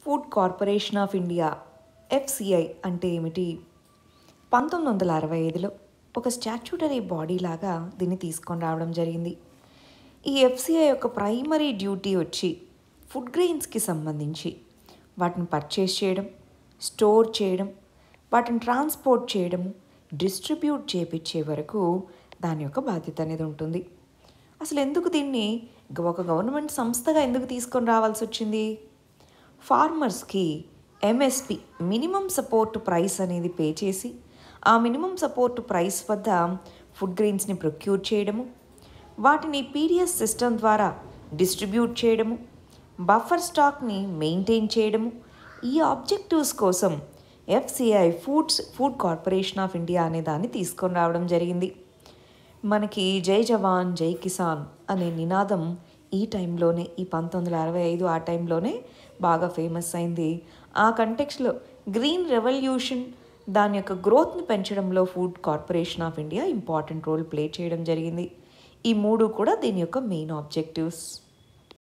food corporation of India FCI అంటే ఏమిటి పంతొమ్మిది వందల అరవై ఐదులో ఒక స్టాచ్యూటరీ బాడీ లాగా దీన్ని తీసుకొని రావడం జరిగింది ఈ ఎఫ్సిఐ యొక్క ప్రైమరీ డ్యూటీ వచ్చి ఫుడ్ గ్రెయిన్స్కి సంబంధించి వాటిని పర్చేస్ చేయడం స్టోర్ చేయడం వాటిని ట్రాన్స్పోర్ట్ చేయడం డిస్ట్రిబ్యూట్ చేపించే వరకు దాని యొక్క బాధ్యత అనేది ఉంటుంది అసలు ఎందుకు దీన్ని ఒక గవర్నమెంట్ సంస్థగా ఎందుకు తీసుకొని రావాల్సి వచ్చింది ఫార్మర్స్కి ఎంఎస్పి మినిమం సపోర్ట్ ప్రైస్ అనేది పే చేసి ఆ మినిమం సపోర్ట్ ప్రైస్ వద్ద ఫుడ్ గ్రెయిన్స్ని ప్రొక్యూర్ చేయడము వాటిని పీడిఎస్ సిస్టమ్ ద్వారా డిస్ట్రిబ్యూట్ చేయడము బఫర్ స్టాక్ని మెయింటైన్ చేయడము ఈ ఆబ్జెక్టివ్స్ కోసం FCI foods food corporation of India అనే దాన్ని తీసుకొని రావడం జరిగింది మనకి జై జవాన్ జై కిసాన్ అనే నినాదం ఈ టైంలోనే ఈ పంతొమ్మిది వందల అరవై ఐదు ఆ టైంలోనే బాగా ఫేమస్ అయింది ఆ కంటెక్స్లో గ్రీన్ రెవల్యూషన్ దాని యొక్క గ్రోత్ని పెంచడంలో food corporation of India important role play చేయడం జరిగింది ఈ మూడు కూడా దీని యొక్క మెయిన్ ఆబ్జెక్టివ్స్